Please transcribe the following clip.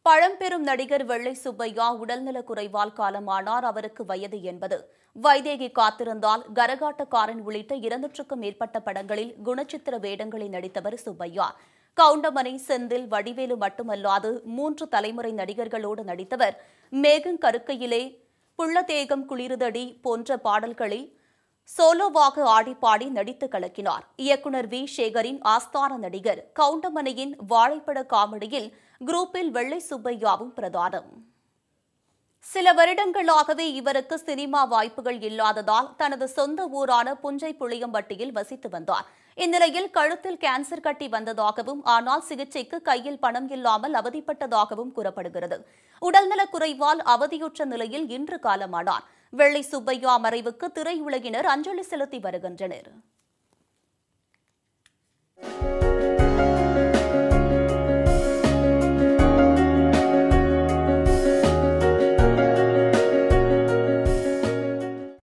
பழம்பெரும் நடிகர் வெள்ளை சுப்பையா உடல்நலக் குறைவால் காலமானார் அவருக்கு வயது எண்பது வைதேகி காத்திருந்தால் கரகாட்டக்காரன் உள்ளிட்ட இருநூற்றுக்கும் மேற்பட்ட படங்களில் குணச்சித்திர வேடங்களில் நடித்தவர் சுப்பையா கவுண்டமனை செந்தில் வடிவேலு மட்டுமல்லாது மூன்று தலைமுறை நடிகர்களோடு நடித்தவர் மேகங் கருக்கையிலே புள்ளதேகம் குளிருதடி போன்ற பாடல்களில் சோலோவாக ஆடிப்பாடி நடித்து கலக்கினார் இயக்குனர் வி சேகரின் ஆஸ்தான நடிகர் கவுண்டமணியின் வாழைப்பட காமெடியில் குரூப்பில் வெள்ளை சுப்பையாவும் பிரதானம் சில வருடங்களாகவே இவருக்கு சினிமா வாய்ப்புகள் இல்லாததால் தனது சொந்த ஊரான புஞ்சை புளியம்பட்டியில் வசித்து வந்தார் இந்நிலையில் கழுத்தில் கேன்சர் கட்டி வந்ததாகவும் ஆனால் சிகிச்சைக்கு கையில் பணம் இல்லாமல் அவதிப்பட்டதாகவும் கூறப்படுகிறது உடல்நலக் குறைவால் அவதியுற்ற நிலையில் இன்று காலமானார் வெள்ளை சுப்பையா மறைவுக்கு திரையுலகினர் அஞ்சலி செலுத்தி வருகின்றனர்